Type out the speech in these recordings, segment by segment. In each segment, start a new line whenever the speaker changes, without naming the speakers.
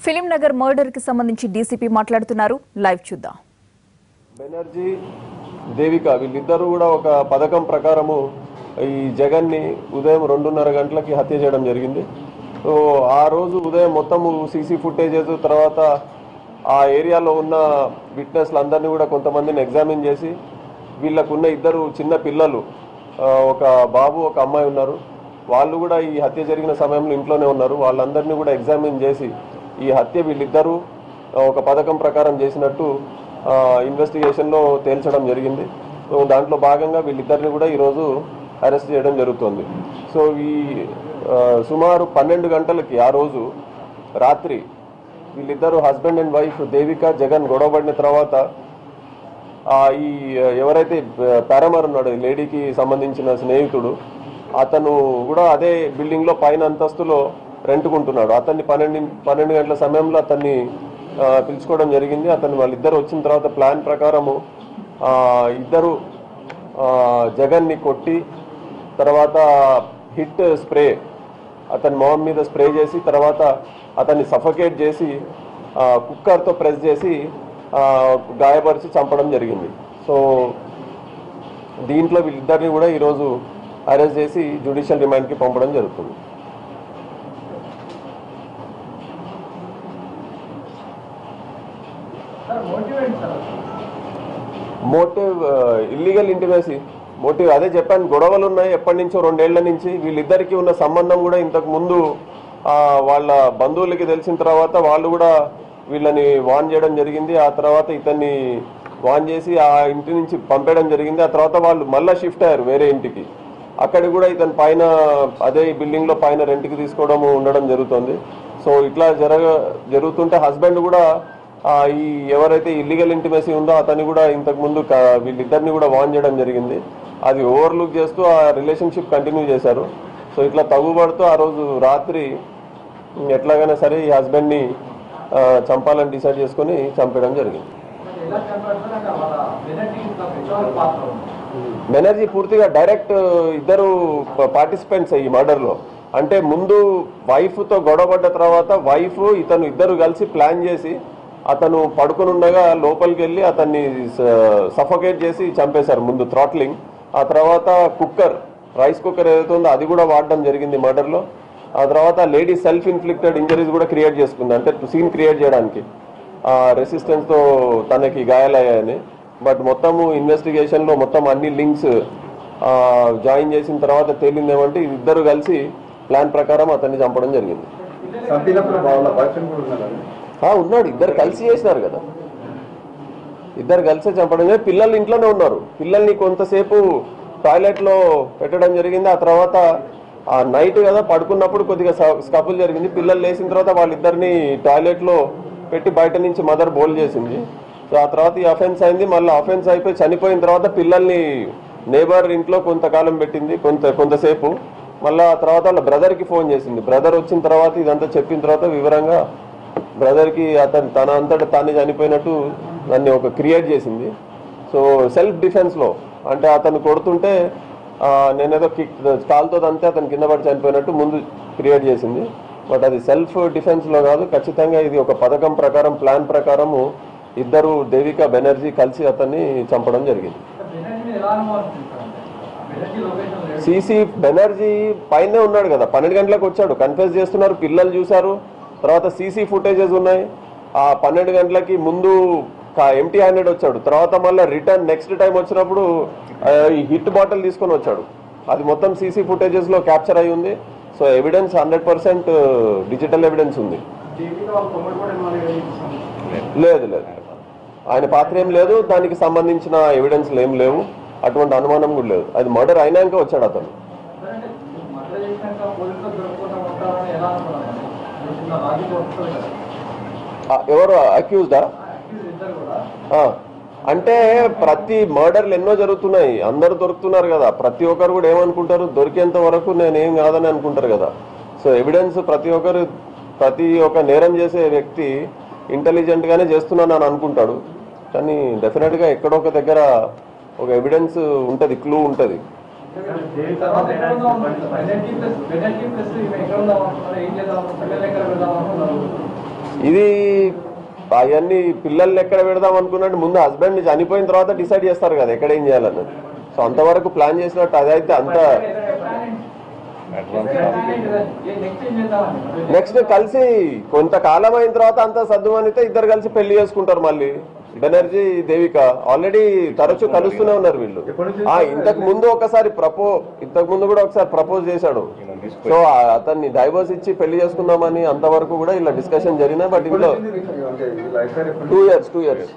Film Nagar murder కి సంబంధించి DCP మాట్లాడుతున్నారు లైవ్ చూద్దాం
బెనర్జీ దేవిక వీళ్ళిద్దరూ కూడా ఒక పథకం ప్రకారము ఈ జగన్ని ఉదయం రెండున్నర గంటలకి హత్య చేయడం జరిగింది సో ఆ రోజు ఉదయం మొత్తము సీసీ ఫుటేజెస్ తర్వాత ఆ ఏరియాలో ఉన్న విట్నెస్లు అందరినీ కూడా కొంతమందిని ఎగ్జామిన్ చేసి వీళ్ళకున్న ఇద్దరు చిన్న పిల్లలు ఆ, ఒక బాబు ఒక అమ్మాయి ఉన్నారు వాళ్ళు కూడా ఈ హత్య జరిగిన సమయంలో ఇంట్లోనే ఉన్నారు వాళ్ళందరినీ కూడా ఎగ్జామిన్ చేసి ఈ హత్య వీళ్ళిద్దరూ ఆ, ఒక పథకం ప్రకారం చేసినట్టు ఆ, ఇన్వెస్టిగేషన్లో తేల్చడం జరిగింది సో దాంట్లో భాగంగా వీళ్ళిద్దరిని కూడా ఈరోజు అరెస్ట్ చేయడం జరుగుతుంది సో ఈ ఆ, సుమారు పన్నెండు గంటలకి ఆ రోజు రాత్రి వీళ్ళిద్దరు husband and wife Devika Jagan గొడవపడిన తర్వాత ఆ, ఈ ఎవరైతే పారామర్ ఉన్నాడు ఈ లేడీకి సంబంధించిన స్నేహితుడు అతను కూడా అదే బిల్డింగ్ లో పైన అంతస్తులో రెంట్కుంటున్నాడు అతన్ని పన్నెండు పన్నెండు గంటల సమయంలో అతన్ని ఆ, పిలుచుకోవడం జరిగింది అతను వాళ్ళిద్దరు వచ్చిన తర్వాత ప్లాన్ ప్రకారము ఆ, ఇద్దరు ఆ, జగన్ని కొట్టి తర్వాత హిట్ స్ప్రే అతని మొహం మీద స్ప్రే చేసి తర్వాత అతన్ని సఫకేట్ చేసి ఆ, కుక్కర్తో ప్రెస్ చేసి ఆ, గాయపరిచి చంపడం జరిగింది సో దీంట్లో వీళ్ళిద్దరిని కూడా ఈరోజు అరెస్ట్ చేసి జ్యుడిషియల్ రిమాండ్కి పంపడం జరుగుతుంది మోటివ్ ఇల్లీగల్ ఇంటిమేసీ మోటివ్ అదే చెప్పాను గొడవలు ఉన్నాయి ఎప్పటి నుంచో రెండేళ్ల నుంచి వీళ్ళిద్దరికి ఉన్న సంబంధం కూడా ఇంతకు ముందు ఆ, వాళ్ళ బంధువులకి తెలిసిన తర్వాత వాళ్ళు కూడా వీళ్ళని వాన్ చేయడం జరిగింది ఆ తర్వాత ఇతన్ని వాన్ చేసి ఆ ఇంటి నుంచి పంపేయడం జరిగింది ఆ తర్వాత వాళ్ళు మళ్ళీ షిఫ్ట్ అయ్యారు వేరే ఇంటికి అక్కడ కూడా ఇతను పైన అదే బిల్డింగ్ లో పైన రెంట్కి తీసుకోవడం ఉండడం జరుగుతుంది సో ఇట్లా జరగ జరుగుతుంటే హస్బెండ్ కూడా ఆ, ఈ ఎవరైతే ఇల్లీగల్ ఇంటిమేసీ ఉందో అతన్ని కూడా ఇంతకు ముందు క- వీళ్ళిద్దరిని కూడా వాన్ చేయడం జరిగింది అది ఓవర్లుక్ చేస్తూ ఆ రిలేషన్షిప్ కంటిన్యూ చేశారు సో ఇట్లా తగుబడుతూ ఆ రోజు రాత్రి ఎట్లాగైనా సరే ఈ హస్బెండ్ని ఆ, చంపాలని డిసైడ్ చేసుకొని చంపేయడం జరిగింది
ఎలా కనబడుతుందంటే వాళ్ళ బెనర్జీ పెద్దవాళ్ళ పాత్ర ఉంది
బెనర్జీ పూర్తిగా డైరెక్ట్ ఇద్దరు పార్టిసిపెంట్స్ ఈ మర్డర్ లో అంటే ముందు వైఫ్ తో గొడవపడ్డ తర్వాత వైఫ్ ఇతను ఇద్దరు కలిసి ప్లాన్ చేసి అతను పడుకుని ఉండగా లోపలికి వెళ్ళి అతన్ని సఫోకేట్ చేసి చంపేశారు ముందు థ్రాట్లింగ్ ఆ తర్వాత కుక్కర్ రైస్ కుక్కర్ ఏదైతే ఉందో అది కూడా వాడడం జరిగింది మర్డర్ లో ఆ తర్వాత లేడీ సెల్ఫ్ ఇన్ఫ్లిక్టెడ్ ఇంజరీస్ కూడా క్రియేట్ చేసుకుంది అంటే సీన్ క్రియేట్ చేయడానికి రెసిస్టెన్స్ తో తనకి గాయాలయ్యాయని బట్ మొత్తము ఇన్వెస్టిగేషన్ లో మొత్తం అన్ని లింక్స్ జాయిన్ చేసిన తర్వాత తేలింది ఏమంటే ఇద్దరు కలిసి ప్లాన్ ప్రకారం అతన్ని చంపడం జరిగింది
చంపినప్పుడు వాళ్ళ బాయ్ ఫ్రెండ్ కూడా ఉన్నాడు
ఆ, ఉన్నాడు ఇద్దరు కలిసి చేసినారు కదా ఇద్దరు కలిసే చంపడం జరిగింది పిల్లలు ఇంట్లోనే ఉన్నారు పిల్లల్ని కొంతసేపు టాయిలెట్ లో పెట్టడం జరిగింది ఆ తర్వాత ఆ నైట్ కదా పడుకున్నప్పుడు కొద్దిగా స్కపుల్ జరిగింది పిల్లలు లేచిన తర్వాత వాళ్ళిద్దరిని టాయిలెట్ లో పెట్టి బయట నుంచి మదర్ బోల్ చేసింది సో ఆ తర్వాత ఈ అఫెన్స్ అయింది మళ్ళీ అఫెన్స్ అయిపోయి చనిపోయిన తర్వాత పిల్లల్ని నేబర్ ఇంట్లో కొంతకాలం పెట్టింది కొంత కొంతసేపు మళ్ళీ ఆ తర్వాత వాళ్ళ బ్రదర్కి ఫోన్ చేసింది బ్రదర్ వచ్చిన తర్వాత ఇదంతా చెప్పిన తర్వాత వివరంగా బ్రదర్కి అతను తన అంతటా తానే చనిపోయినట్టు దాన్ని ఒక క్రియేట్ చేసింది సో సెల్ఫ్ డిఫెన్స్లో అంటే అతను కొడుతుంటే ఆ, నేనేదో కిక్ కాల్తో అంతే అతను కింద పడి చనిపోయినట్టు ముందు క్రియేట్ చేసింది బట్ అది సెల్ఫ్ డిఫెన్స్లో కాదు ఖచ్చితంగా ఇది ఒక పథకం ప్రకారం ప్లాన్ ప్రకారము ఇద్దరు దేవిక బెనర్జీ కలిసి అతన్ని చంపడం జరిగింది
బెనర్జీ మీద ఎలా అనుమానం చూస్తారంటే బెనర్జీ లొకేషన్ లేదు
సీసీ బెనర్జీ పైనే ఉన్నాడు కదా పన్నెండు గంటలకు వచ్చాడు కన్ఫ్యూజ్ చేస్తున్నారు పిల్లలు చూశారు తర్వాత సీసీ ఫుటేజెస్ ఉన్నాయి ఆ పన్నెండు గంటలకి ముందు ఎంటీ హ్యాండెడ్ వచ్చాడు తర్వాత మళ్ళీ రిటర్న్ నెక్స్ట్ టైం వచ్చినప్పుడు ఆ, ఈ హిట్ బాటిల్ తీసుకొని వచ్చాడు అది మొత్తం సీసీ ఫుటేజెస్ లో క్యాప్చర్ అయి ఉంది so evidence hundred percent digital evidence ఉంది
టీవీలో వాళ్ళు తొమ్మిది కూడా ఇన్వాల్వ్
లేదు లేదు ఆయన పాత్ర ఏం లేదు దానికి సంబంధించిన ఎవిడెన్స్లు ఏం లేవు అటువంటి అనుమానం కూడా లేదు అది మర్డర్ అయినాక వచ్చాడు అతను
అంటే మర్డర్ చేసినాక పోలీసులు దొరకకుండా ఉంటారని ఎలా అనుకున్నారండి చిన్న లాజిక్ వస్తుంది కదా
ఆ, ఎవరు అక్యూజ్డా
యాక్టివ్ ఇద్దరు కూడా
అంటే ప్రతి మర్డర్లు ఎన్నో జరుగుతున్నాయి అందరు దొరుకుతున్నారు కదా ప్రతి ఒక్కరు కూడా ఏమనుకుంటారు దొరికేంత వరకు నేనేం కాదని అనుకుంటారు కదా సో ఎవిడెన్స్ ప్రతి ఒక్కరు ప్రతి ఒక్క నేరం చేసే వ్యక్తి ఇంటెలిజెంట్ గానే చేస్తున్నాను అని అనుకుంటాడు కానీ డెఫినెట్ గా ఎక్కడో ఒక దగ్గర ఒక ఎవిడెన్స్ ఉంటది క్లూ ఉంటది
తర్వాత ఎక్కడ ఉందాం అనుకుంటున్నారు? బెనర్జీ ప్లస్ బెనర్జీ ప్లస్ ఈమె ఎక్కడ ఉందాం అనుకుంటున్నారు ఏం చేద్దాం అనుకుంటున్నారు పిల్లల దగ్గర వెళ్దాం అనుకుంటున్నారు
ఇది అవన్నీ పిల్లల్ని ఎక్కడ పెడదాం అనుకున్నట్టు ముందు హస్బెండ్ చనిపోయిన తర్వాత డిసైడ్ చేస్తారు కదా ఎక్కడ ఏం చేయాలన్నది సో అంతవరకు ప్లాన్ చేసినట్టు అదైతే అంత
నెక్స్ట్ ఏం చేద్దామని
నెక్స్ట్ కలిసి కొంతకాలం అయిన తర్వాత అంతా సర్దుమనితే ఇద్దరు కలిసి పెళ్లి చేసుకుంటారు మళ్ళీ బెనర్జీ దేవిక ఆల్రెడీ తరచూ కలుస్తూనే ఉన్నారు వీళ్ళు ఆ ఇంతకు ముందు ఒకసారి ప్రపో ఇంతకు ముందు కూడా ఒకసారి ప్రపోజ్ చేశాడు సో ఆ- అతన్ని డైవర్స్ ఇచ్చి పెళ్లి చేసుకుందామని అంతవరకు కూడా ఇలా డిస్కషన్ జరిగినా బట్ ఇంట్లో
అంటే ఈ లైఫ్ స్టైల్ ఎప్పుడు
టూ ఇయర్స్ టూ ఇయర్స్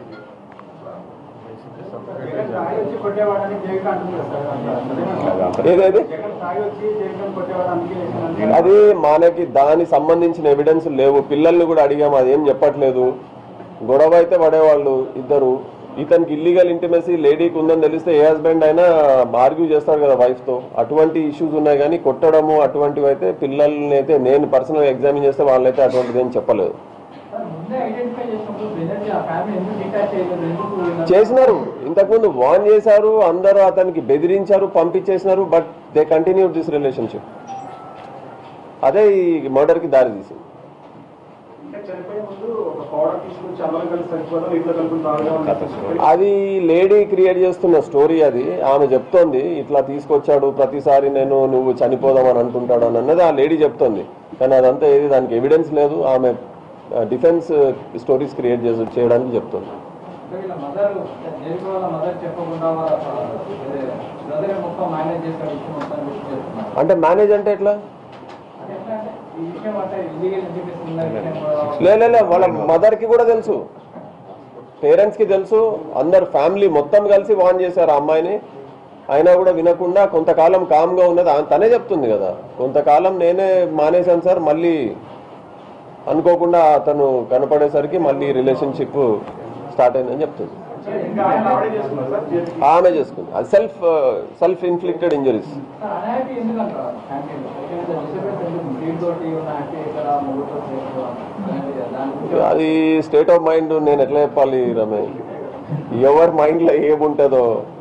తాగి వచ్చి కొట్టేవాడని జైలు అంటున్నారు సార్
ఏదేది
జగన్ తాగి వచ్చి జైలు కొట్టేవాడు అందుకే చేశాను
అది మనకి దానికి సంబంధించిన ఎవిడెన్స్ లేవు పిల్లల్ని కూడా అడిగాము అదేం చెప్పట్లేదు గొడవ అయితే పడేవాళ్ళు ఇద్దరు ఇతనికి ఇల్లీగల్ ఇంటిమసీ లేడీకి ఉందని తెలిస్తే ఏ హస్బెండ్ అయినా ఆర్గ్యూ చేస్తాడు కదా wife తో అటువంటి ఇష్యూస్ ఉన్నాయి కానీ కొట్టడము అటువంటివి అయితే పిల్లల్ని అయితే నేను పర్సనల్ ఎగ్జామిన్ చేస్తే వాళ్ళైతే అటువంటిది ఏం చెప్పలేదు
సార్ ముందే ఐడెంటిఫై చేసినప్పుడు బెనర్జీ ఆ ఫ్యామిలీ ఎందుకు డిటాచ్ చేయలేదు ఎందుకు ఇలా-
చేసినారు ఇంతకుముందు వార్న్ చేశారు అందరూ అతనికి బెదిరించారు పంపించేసినారు but they continue this relationship అదే ఈ మర్డర్ కి దారి తీసింది
అంటే చనిపోయే ముందు ఒక పౌడర్ తీసుకొచ్చి అందరం కలిసి చనిపోదాం ఇంట్లో కలుపుకుని తాగుదాం
అది లేడీ క్రియేట్ చేస్తున్న స్టోరీ అది ఆమె చెప్తోంది ఇట్లా తీసుకొచ్చాడు ప్రతిసారి నేను నువ్వు చనిపోదామని అంటుంటాడు అని అన్నది ఆ లేడీ చెప్తోంది కానీ అదంతా ఏది దానికి ఎవిడెన్స్ లేదు ఆమె డిఫెన్స్ స్టోరీస్ క్రియేట్ చేసి చేయడానికి చెప్తుంది
అంటే వీళ్ళ మదర్ దేవిక వాళ్ళ మదర్ చెప్పకుండా వాళ్ళ బ్రదర్ మొత్తం మేనేజ్ చేసిన విషయం మొత్తం గుర్తు చేస్తున్నారు
అంటే మేనేజ్ అంటే ఎట్లా
అంటే ఎట్లా అంటే ఈ విషయం అంటే ఇల్లీగల్ ఇంటిమేషన్ ఉన్న విషయం కూడా
లే లే, లే వాళ్ళ మదర్ కి కూడా తెలుసు పేరెంట్స్ కి తెలుసు అందరు ఫ్యామిలీ మొత్తం కలిసి వాన్ చేశారు ఆ అమ్మాయిని అయినా కూడా వినకుండా కొంతకాలం కామ్గా ఉన్నది ఆమె తనే చెప్తుంది కదా కొంతకాలం నేనే మానేశాను సార్ మళ్ళీ అనుకోకుండా అతను కనపడేసరికి మళ్ళీ రిలేషన్షిప్ స్టార్ట్ అయిందని చెప్తుంది
ఇంకా ఆయన ఆవిడే చేసుకున్నారు సార్ జైలు
ఆమె చేసుకుంది అది self self inflicted injuries
sir unhappy ఎందుకు అంటారు ఫ్యామిలీలో డిస్టర్బెన్స్ ఎందుకు దీంతోటి ఉన్న హ్యాపీ ఇక్కడ మూడుతో దాని గురించి
అది స్టేట్ ఆఫ్ మైండ్ నేను ఎట్లా చెప్పాలి రమే ఎవరి మైండ్లో ఏముంటుందో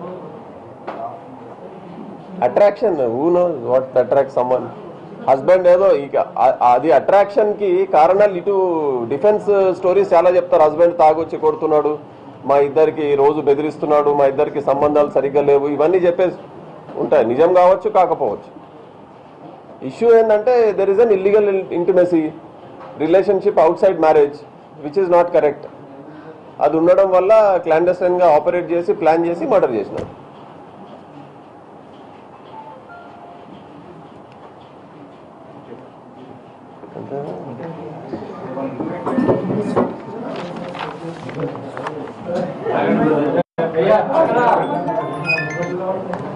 attraction who know what attract someone husband ఏదో ఇక ఆ- అది అట్రాక్షన్ కి కారణాలు ఇటు డిఫెన్స్ స్టోరీస్ చాలా చెప్తారు హస్బెండ్ తాగొచ్చి కొడుతున్నాడు మా ఇద్దరికి రోజు బెదిరిస్తున్నాడు మా ఇద్దరికి సంబంధాలు సరిగ్గా లేవు ఇవన్నీ చెప్పేసి ఉంటాయి నిజం కావచ్చు కాకపోవచ్చు ఇష్యూ ఏంటంటే there is an illegal intimacy relationship outside marriage which is not correct అది ఉండడం వల్ల క్లాండస్టైన్ గా ఆపరేట్ చేసి ప్లాన్ చేసి మర్డర్ చేసినారు
భయ్యా, అక్కడ